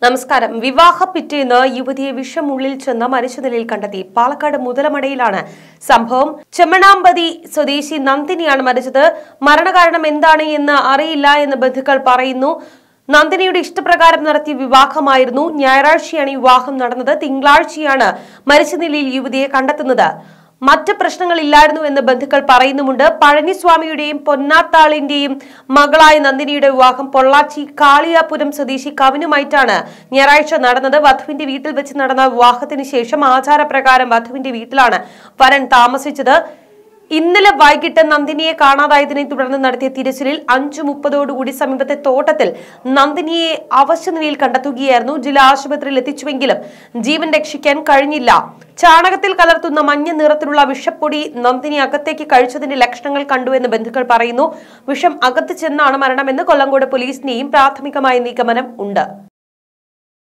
നമസ്കാരം വിവാഹ പിറ്റേന്ന് യുവതിയെ വിഷമുള്ളിൽ ചെന്ന് മരിച്ച നിലയിൽ കണ്ടെത്തി പാലക്കാട് മുതലമടയിലാണ് സംഭവം ചെമ്മണാമ്പതി സ്വദേശി നന്ദിനിയാണ് മരിച്ചത് മരണകാരണം എന്താണ് എന്ന് അറിയില്ല എന്ന് ബന്ധുക്കൾ പറയുന്നു നന്ദിനിയുടെ ഇഷ്ടപ്രകാരം നടത്തിയ വിവാഹമായിരുന്നു ഞായറാഴ്ചയാണ് ഈ വിവാഹം നടന്നത് തിങ്കളാഴ്ചയാണ് മരിച്ച നിലയിൽ യുവതിയെ കണ്ടെത്തുന്നത് മറ്റ് പ്രശ്നങ്ങളില്ലായിരുന്നു എന്ന് ബന്ധുക്കൾ പറയുന്നുമുണ്ട് പഴനിസ്വാമിയുടെയും പൊന്നാത്താളിന്റെയും മകളായ നന്ദിനിയുടെ വിവാഹം പൊള്ളാച്ചി കാളിയാപുരം സ്വദേശി കവിനുമായിട്ടാണ് ഞായറാഴ്ച നടന്നത് വധുവിന്റെ വീട്ടിൽ വെച്ച് നടന്ന വിവാഹത്തിന് ശേഷം ആചാരപ്രകാരം വധുവിന്റെ വീട്ടിലാണ് വരൻ താമസിച്ചത് ഇന്നലെ വൈകിട്ട് നന്ദിനിയെ കാണാതായതിനെ തുടർന്ന് നടത്തിയ തിരച്ചിലിൽ അഞ്ചു മുപ്പതോടുകൂടി സമീപത്തെ തോട്ടത്തിൽ നന്ദിനിയെ അവശനിലയിൽ കണ്ടെത്തുകയായിരുന്നു ജില്ലാ ആശുപത്രിയിൽ എത്തിച്ചുവെങ്കിലും ജീവൻ രക്ഷിക്കാൻ കഴിഞ്ഞില്ല ചാണകത്തിൽ കലർത്തുന്ന മഞ്ഞ നിറത്തിലുള്ള വിഷപ്പൊടി നന്ദിനി അകത്തേക്ക് കഴിച്ചതിന്റെ ലക്ഷണങ്ങൾ കണ്ടുവെന്ന് ബന്ധുക്കൾ പറയുന്നു വിഷം അകത്ത് ചെന്നാണ് മരണമെന്ന് കൊല്ലങ്കോട് പോലീസിനെയും പ്രാഥമികമായ നിഗമനം ഉണ്ട്